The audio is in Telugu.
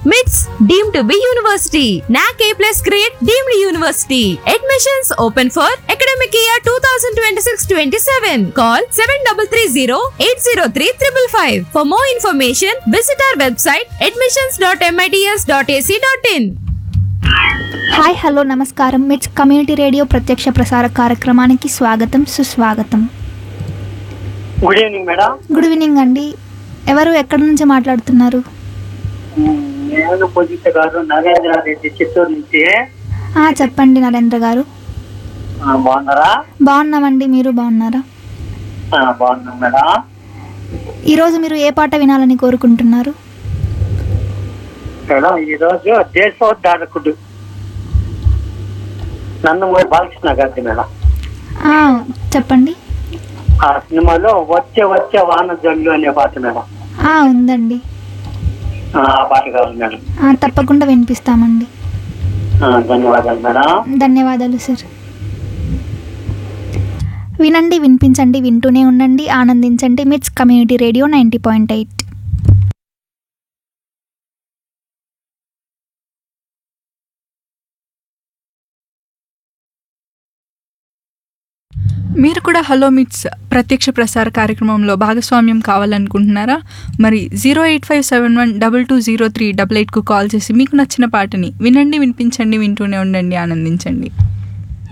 మిట్స్ deem to be university NAAC A plus grade deemed university admissions open for academic year two thousand twenty six twenty seven call seven double three zero eight zero three triple five for more information visit our website admissions dot MITS dot AC dot in hi hello నమస్కారం మిట్స్ కమ్యూనిటీ రేడియో ప్రత్యక్ష ప్రసార కార్యక్రమానికి స్వాగతం సుస్వాగతం good evening madam good evening అండి ఎవరు ఎక్కడి నుంచి మాట్లాడుతున్నారు నేను పూజిత గారు నరేంద్ర రెడ్డి చిత్తూరు నుంచి ఆ, చెప్పండి నరేంద్ర గారు ఆ, బాగున్నారా బాగున్నామండి మీరు బాగున్నారా ఆ, బాగున్నాం మేడం ఈరోజు మీరు ఏ పాట వినాలని కోరుకుంటున్నారు మేడం ఈరోజు దేశోద్ధారకుడు నందమూరి బాలకృష్ణ గారి మేడం ఆ, చెప్పండి ఆ సినిమాలో వచ్చే వచ్చే వాన జల్లు అనే పాట మేడం ఆ, ఉందండి ఆ ఆ పాట కావాలి మేడం ఆ, తప్పకుండా వినిపిస్తామండి ఆ, ధన్యవాదాలు మేడం ధన్యవాదాలు సార్ వినండి వినిపించండి వింటూనే ఉండండి ఆనందించండి MITS community radio ninety point eight మీరు కూడా హలో మిట్స్ ప్రత్యక్ష ప్రసార కార్యక్రమంలో భాగస్వామ్యం కావాలనుకుంటున్నారా మరి zero eight five seven one double two zero three double ఎయిట్కు కాల్ చేసి మీకు నచ్చిన పాటని వినండి వినిపించండి వింటూనే ఉండండి ఆనందించండి